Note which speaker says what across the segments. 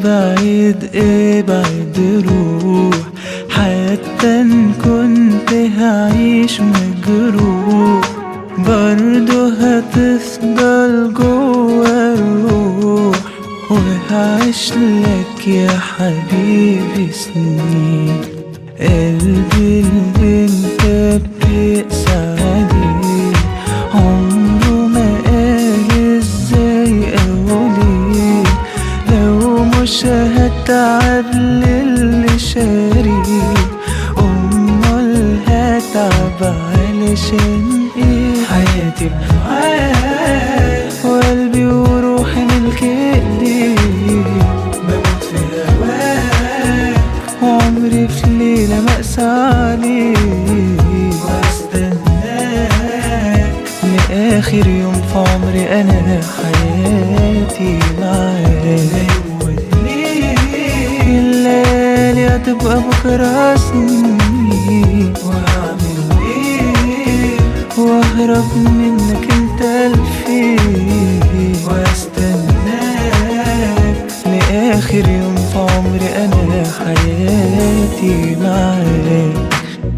Speaker 1: ابعد ابعد روح حتى ان كنت هعيش مجروح برضه هتفضل جوا الروح وهعيش لك يا حبيبي سنين قلبي اللي انت بتقسى عليه عمره ما قال ازاي او ليه لو مش هتعب للي شاريه امال هتعب علشان ايه حياتي معاك وقلبي وروحي ملك ايديك بموت في هواك وعمري في ليلة مأسى عليك واستناك لآخر يوم في عمري أنا حياتي معاك الليالي هتبقى بكرة سنين وهعمل ايه واهرب منك انت الفين واستناك لاخر يوم في عمري انا حياتي معاك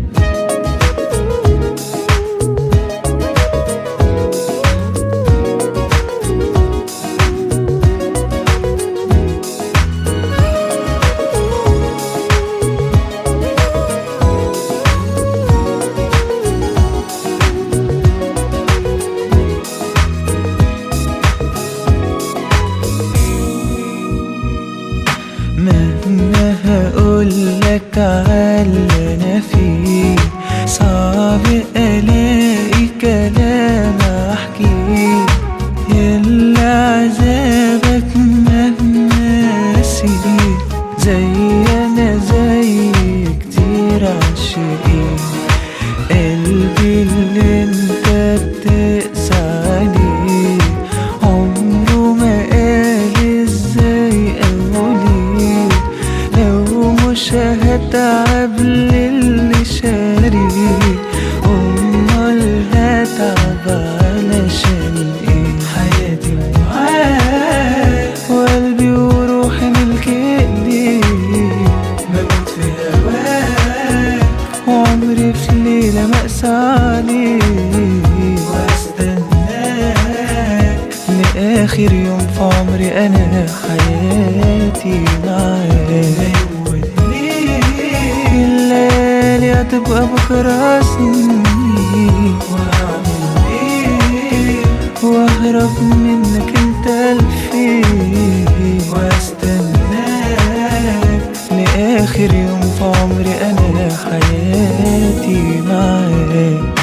Speaker 1: مهما هقولك على انا فيه صعب الاقي كلام احكيه يلا عذابك مهما سنين زي انا زي كتير عاشقين قلبي اللي انت بتقسى عليه عمره ما قال ازاي او ليه لو مش هتعب للي شاريه امال هتعب علشان ايه حياتي معاك وقلبي وروحي ملك ايديك بموت في هواك وعمري في ليلة مأسى عليك واستناك لآخر يوم في عمري أنا حياتي معاك الليالي هتبقى بكرة سنين وهعمل ايه واهرب منك انت الفين واستناك لاخر يوم في عمري انا حياتي معاك